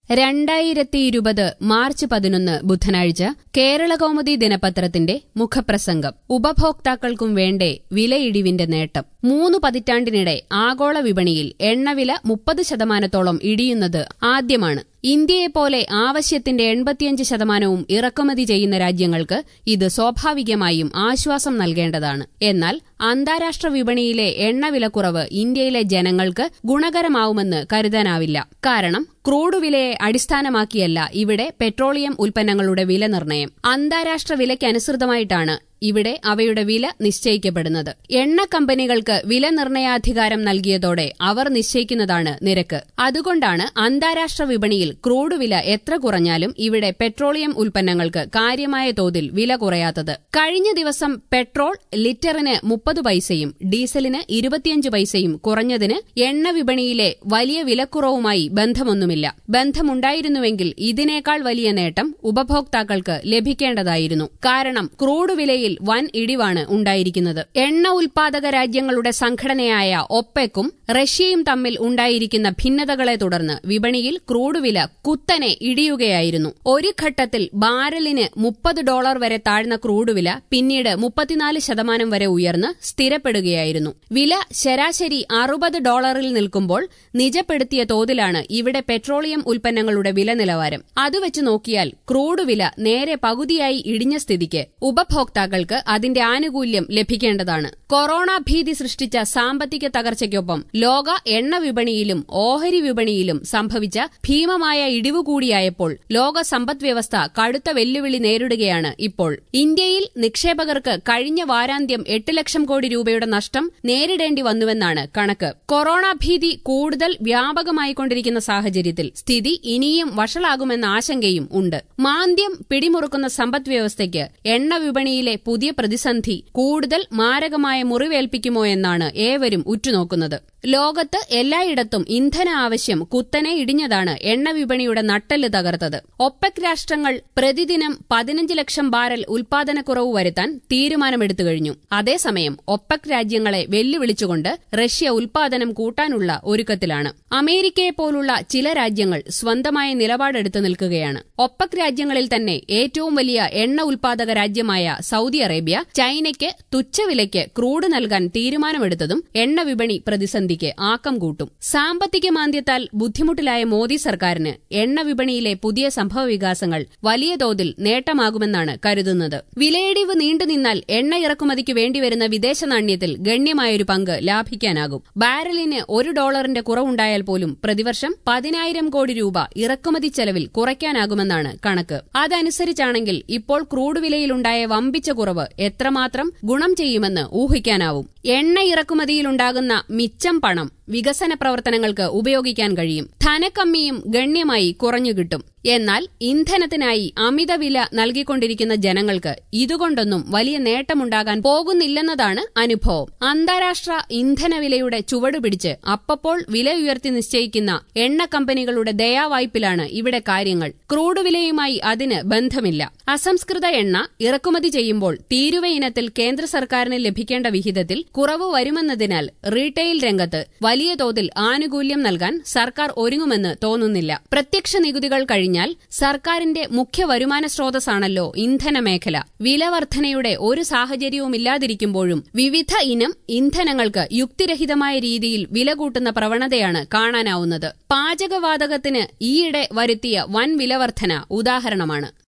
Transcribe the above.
രണ്ടായിരത്തി ഇരുപത് മാർച്ച് പതിനൊന്ന് ബുധനാഴ്ച കേരളകൗമുദി ദിനപത്രത്തിന്റെ മുഖപ്രസംഗം ഉപഭോക്താക്കൾക്കും വേണ്ടേ വിലയിടിവിന്റെ നേട്ടം മൂന്ന് പതിറ്റാണ്ടിനിടെ ആഗോള വിപണിയിൽ എണ്ണവില മുപ്പത് ശതമാനത്തോളം ഇടിയുന്നത് ആദ്യമാണ് ഇന്ത്യയെപ്പോലെ ആവശ്യത്തിന്റെ എൺപത്തിയഞ്ച് ശതമാനവും ഇറക്കുമതി ചെയ്യുന്ന രാജ്യങ്ങൾക്ക് ഇത് സ്വാഭാവികമായും ആശ്വാസം നൽകേണ്ടതാണ് എന്നാൽ അന്താരാഷ്ട്ര വിപണിയിലെ എണ്ണവിലക്കുറവ് ഇന്ത്യയിലെ ജനങ്ങൾക്ക് ഗുണകരമാവുമെന്ന് കരുതാനാവില്ല കാരണം ക്രൂഡ് വിലയെ അടിസ്ഥാനമാക്കിയല്ല ഇവിടെ പെട്രോളിയം ഉൽപ്പന്നങ്ങളുടെ വില നിർണ്ണയം അന്താരാഷ്ട്ര വിലയ്ക്കനുസൃതമായിട്ടാണ് ഇവിടെ അവയുടെ വില നിശ്ചയിക്കപ്പെടുന്നത് എണ്ണ കമ്പനികൾക്ക് വില നിർണയാധികാരം നൽകിയതോടെ അവർ നിശ്ചയിക്കുന്നതാണ് നിരക്ക് അതുകൊണ്ടാണ് അന്താരാഷ്ട്ര വിപണിയിൽ ക്രൂഡ് വില എത്ര കുറഞ്ഞാലും ഇവിടെ പെട്രോളിയം ഉൽപ്പന്നങ്ങൾക്ക് കാര്യമായ തോതിൽ വില കുറയാത്തത് കഴിഞ്ഞ ദിവസം പെട്രോൾ ലിറ്ററിന് മുപ്പത് പൈസയും ഡീസലിന് ഇരുപത്തിയഞ്ച് പൈസയും കുറഞ്ഞതിന് എണ്ണ വിപണിയിലെ വലിയ വിലക്കുറവുമായി ബന്ധമൊന്നുമില്ല ബന്ധമുണ്ടായിരുന്നുവെങ്കിൽ ഇതിനേക്കാൾ വലിയ നേട്ടം ഉപഭോക്താക്കൾക്ക് ലഭിക്കേണ്ടതായിരുന്നു കാരണം ക്രൂഡ് വിലയിൽ വൻ ഇടിവാണ് ഉണ്ടായിരിക്കുന്നത് എണ്ണ ഉൽപാദക രാജ്യങ്ങളുടെ സംഘടനയായ ഒപ്പെക്കും റഷ്യയും തമ്മിൽ ഉണ്ടായിരിക്കുന്ന ഭിന്നതകളെ തുടർന്ന് വിപണിയിൽ ക്രൂഡ് വില കുത്തനെ ഇടിയുകയായിരുന്നു ഒരു ഘട്ടത്തിൽ ബാരലിന് മുപ്പത് ഡോളർ വരെ താഴ്ന്ന ക്രൂഡ് വില പിന്നീട് മുപ്പത്തിനാല് ശതമാനം വരെ ഉയർന്ന് സ്ഥിരപ്പെടുകയായിരുന്നു വില ശരാശരി അറുപത് ഡോളറിൽ നിൽക്കുമ്പോൾ നിജപ്പെടുത്തിയ തോതിലാണ് ഇവിടെ പെട്രോളിയം ഉൽപ്പന്നങ്ങളുടെ വില നിലവാരം അതുവെച്ച് നോക്കിയാൽ ക്രൂഡ് വില നേരെ പകുതിയായി ഇടിഞ്ഞ സ്ഥിതിക്ക് ഉപഭോക്താക്കൾക്ക് അതിന്റെ ആനുകൂല്യം ലഭിക്കേണ്ടതാണ് കൊറോണ ഭീതി സൃഷ്ടിച്ച സാമ്പത്തിക തകർച്ചയ്ക്കൊപ്പം ലോക എണ്ണ വിപണിയിലും ഓഹരി വിപണിയിലും സംഭവിച്ച ഭീമമായ ഇടിവ് കൂടിയായപ്പോൾ ലോക സമ്പദ്വ്യവസ്ഥ കടുത്ത വെല്ലുവിളി നേരിടുകയാണ് ഇപ്പോൾ ഇന്ത്യയിൽ നിക്ഷേപകർക്ക് കഴിഞ്ഞ വാരാന്ത്യം എട്ട് ലക്ഷം കോടി രൂപയുടെ നഷ്ടം നേരിടേണ്ടി വന്നുവെന്നാണ് കണക്ക് കൊറോണ ഭീതി കൂടുതൽ വ്യാപകമായിക്കൊണ്ടിരിക്കുന്ന സാഹചര്യത്തിൽ സ്ഥിതി ഇനിയും വഷളാകുമെന്ന ആശങ്കയും ഉണ്ട് മാന്ദ്യം പിടിമുറുക്കുന്ന സമ്പദ്വ്യവസ്ഥയ്ക്ക് എണ്ണ വിപണിയിലെ പുതിയ പ്രതിസന്ധി കൂടുതൽ മാരകമായ മുറിവേൽപ്പിക്കുമോ എന്നാണ് ഏവരും ഉറ്റുനോക്കുന്നത് ലോകത്ത് എല്ലായിടത്തും ഇന്ധന ആവശ്യം കുത്തനെ ഇടിഞ്ഞതാണ് എണ്ണ വിപണിയുടെ നട്ടെല്ല് തകർത്തത് ഒപ്പക് രാഷ്ട്രങ്ങൾ പ്രതിദിനം പതിനഞ്ച് ലക്ഷം ബാരൽ ഉൽപാദനക്കുറവ് വരുത്താൻ തീരുമാനമെടുത്തു കഴിഞ്ഞു അതേസമയം ഒപ്പക് രാജ്യങ്ങളെ വെല്ലുവിളിച്ചുകൊണ്ട് റഷ്യ ഉൽപാദനം കൂട്ടാനുള്ള ഒരുക്കത്തിലാണ് അമേരിക്കയെ പോലുള്ള ചില രാജ്യങ്ങൾ സ്വന്തമായ നിലപാടെടുത്തു നിൽക്കുകയാണ് ഒപ്പക് രാജ്യങ്ങളിൽ തന്നെ ഏറ്റവും വലിയ എണ്ണ ഉൽപാദക രാജ്യമായ സൌദി അറേബ്യ ചൈനയ്ക്ക് തുച്ഛവിലയ്ക്ക് ക്രൂഡ് നൽകാൻ തീരുമാനമെടുത്തതും എണ്ണ വിപണി പ്രതിസന്ധിക്ക് ആക്കം കൂട്ടും സാമ്പത്തിക മാന്ദ്യത്താൽ ബുദ്ധിമുട്ടിലായ മോദി സർക്കാരിന് എണ്ണ വിപണിയിലെ പുതിയ സംഭവവികാസങ്ങൾ വലിയ തോതിൽ നേട്ടമാകുമെന്നാണ് കരുതുന്നത് വിലയിടിവ് നീണ്ടുനിന്നാൽ എണ്ണ ഇറക്കുമതിക്ക് വേണ്ടിവരുന്ന വിദേശ നാണ്യത്തിൽ ഗണ്യമായൊരു പങ്ക് ലാഭിക്കാനാകും ബാരലിന് ഒരു ഡോളറിന്റെ കുറവുണ്ടായാൽ പോലും പ്രതിവർഷം പതിനായിരം കോടി രൂപ ഇറക്കുമതി ചെലവിൽ കുറയ്ക്കാനാകുമെന്നാണ് കണക്ക് അതനുസരിച്ചാണെങ്കിൽ ഇപ്പോൾ ക്രൂഡ് വിലയിലുണ്ടായ വമ്പിച്ച കുറവ് എത്രമാത്രം ഗുണം ചെയ്യുമെന്ന് ഊഹിക്കാനാവും എണ്ണ ഇറക്കുമതിയിലുണ്ടാകുന്ന മിച്ചം പണം വികസന പ്രവർത്തനങ്ങൾക്ക് ഉപയോഗിക്കാൻ കഴിയും ധനക്കമ്മിയും ഗണ്യമായി കുറഞ്ഞുകിട്ടും എന്നാൽ ഇന്ധനത്തിനായി അമിത വില നൽകിക്കൊണ്ടിരിക്കുന്ന ജനങ്ങൾക്ക് ഇതുകൊണ്ടൊന്നും വലിയ നേട്ടമുണ്ടാകാൻ പോകുന്നില്ലെന്നതാണ് അനുഭവം അന്താരാഷ്ട്ര ഇന്ധനവിലയുടെ ചുവടുപിടിച്ച് അപ്പപ്പോൾ വില ഉയർത്തി നിശ്ചയിക്കുന്ന എണ്ണ കമ്പനികളുടെ ദയാവായ്പിലാണ് ഇവിടെ കാര്യങ്ങൾ ക്രൂഡ് വിലയുമായി അതിന് ബന്ധമില്ല അസംസ്കൃത എണ്ണ ഇറക്കുമതി ചെയ്യുമ്പോൾ തീരുവ ഇനത്തിൽ കേന്ദ്ര സർക്കാരിന് ലഭിക്കേണ്ട വിഹിതത്തിൽ കുറവ് വരുമെന്നതിനാൽ റീറ്റെയിൽ രംഗത്ത് വലിയ തോതിൽ ആനുകൂല്യം നൽകാൻ സർക്കാർ ഒരുങ്ങുമെന്ന് തോന്നുന്നില്ല പ്രത്യക്ഷ നികുതികൾ കഴിഞ്ഞാൽ സർക്കാരിന്റെ മുഖ്യ വരുമാന സ്രോതസ്സാണല്ലോ ഇന്ധന മേഖല വിലവർധനയുടെ ഒരു സാഹചര്യവുമില്ലാതിരിക്കുമ്പോഴും വിവിധ ഇനം ഇന്ധനങ്ങൾക്ക് യുക്തിരഹിതമായ രീതിയിൽ വില കൂട്ടുന്ന പ്രവണതയാണ് കാണാനാവുന്നത് പാചകവാതകത്തിന് ഈയിടെ വരുത്തിയ വൻ വിലവർധന ഉദാഹരണമാണ്